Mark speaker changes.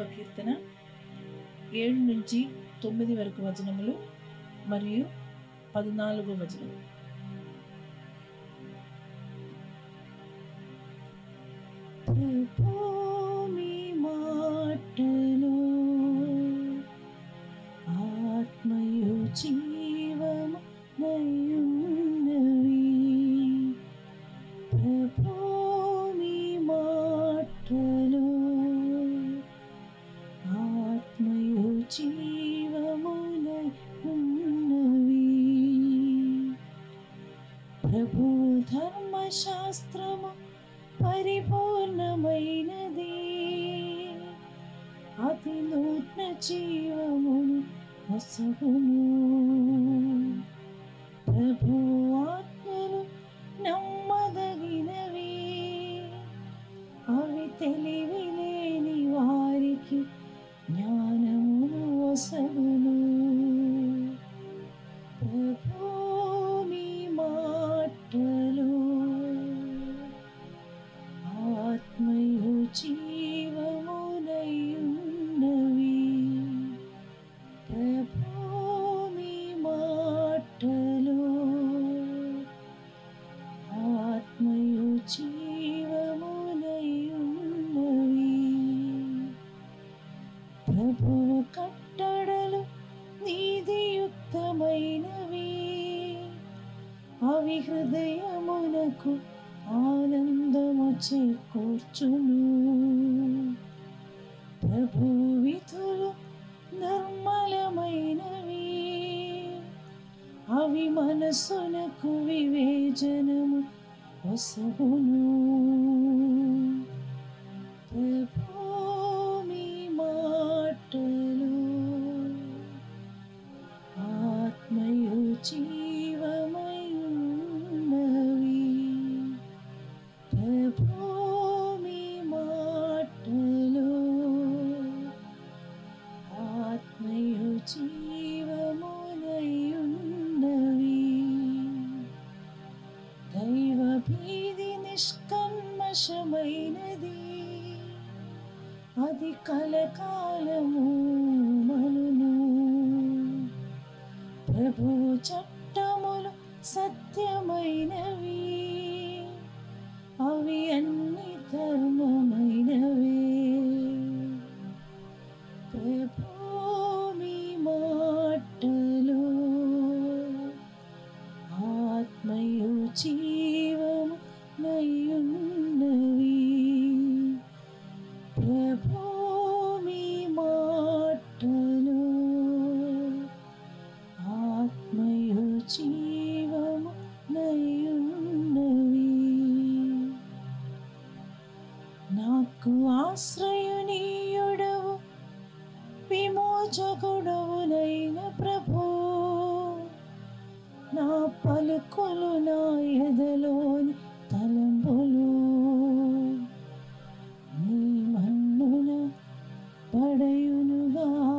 Speaker 1: పదహారవ కీర్తన ఏడు నుంచి తొమ్మిది వరకు వచనములు మరియు పద్నాలుగో వచనం
Speaker 2: భూమి మాటలు ఆత్మయు జీవము నయున్నవి భూమి మాటలు ఆత్మయు జీవమున ఉన్నవి ప్రభు ధర్మశాస్త్రము పరిపూర్ణమైనది అతి నూతన జీవమును వసగును ప్రభు ఆత్మలు నమ్మదగినవి అవి తెలివి లేని వారికి జ్ఞానమును వసగును ప్రభు మీ మాటలు ఆత్మయు జీవమునయున్నవి ప్రభు మీ మాటలు ఆత్మయు జీవమునయున్నవి ప్రభువు కట్టడలు నీతియుక్తమైనవి అవి హృదయమునకు ఆనందము చేకూర్చును ప్రభు విధులు నిర్మలమైనవి అవి మనసునకు వివేచనము వసగును ప్రభు మీ మాటలు ఆత్మయు జీవమయున్నవి ప్రభు మీ మాటలు ఆత్మయు జీవమునయున్నవి దైవ భీది నిష్కల్మషమైనది అది కలకాలము మనును ప్రభు చట్టములు సత్యమైనవి అవి అన్ని ధర్మమైనవే ప్రభు మీ మాటలు ఆత్మయు జీవము నయున్నవి ప్రభు మీ మాటలు ఆత్మయు జీవము నయున్నవి నాకు ఆశ్రయునీయుడవు విమోచకుడవునైన ప్రభు నా పలుకులు నా ఎదలోని తలంబులు నీ మన్నున పడయునుగా